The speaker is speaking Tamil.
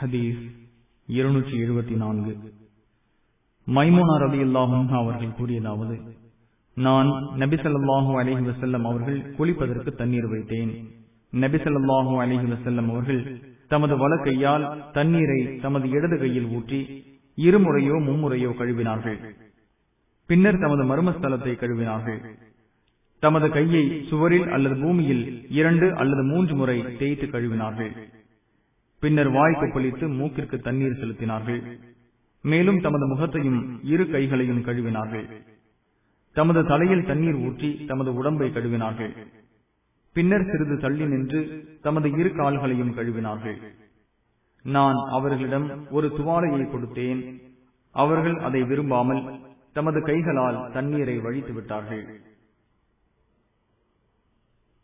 ஹதீஸ் இருநூற்றி எழுபத்தி நான்கு மைமோனா ரவி அல்லாஹும் அவர்கள் கூறியதாவது நான் நபிசல்லாஹு அலஹி வசல்லம் அவர்கள் குளிப்பதற்கு தண்ணீர் வைத்தேன் நபிசல்லாஹு அலஹி வசல்லம் அவர்கள் தமது வலக்கையால் தண்ணீரை தமது இடது கையில் ஊற்றி இருமுறையோ மும்முறையோ கழுவினார்கள் பின்னர் தமது மர்மஸ்தலத்தை கழுவினார்கள் தமது கையை சுவரில் அல்லது பூமியில் இரண்டு அல்லது மூன்று முறை தேய்த்து கழுவினார்கள் பின்னர் வாய் கொப்பளித்து மூக்கிற்கு தண்ணீர் செலுத்தினார்கள் மேலும் தமது முகத்தையும் இரு கைகளையும் கழுவினார்கள் தமது தலையில் தண்ணீர் ஊற்றி தமது உடம்பை கழுவினார்கள் பின்னர் சிறிது தள்ளி நின்று தமது இரு கால்களையும் கழுவினார்கள் நான் அவர்களிடம் ஒரு துவாலையை கொடுத்தேன் அவர்கள் அதை விரும்பாமல் தமது கைகளால் தண்ணீரை வழித்து விட்டார்கள்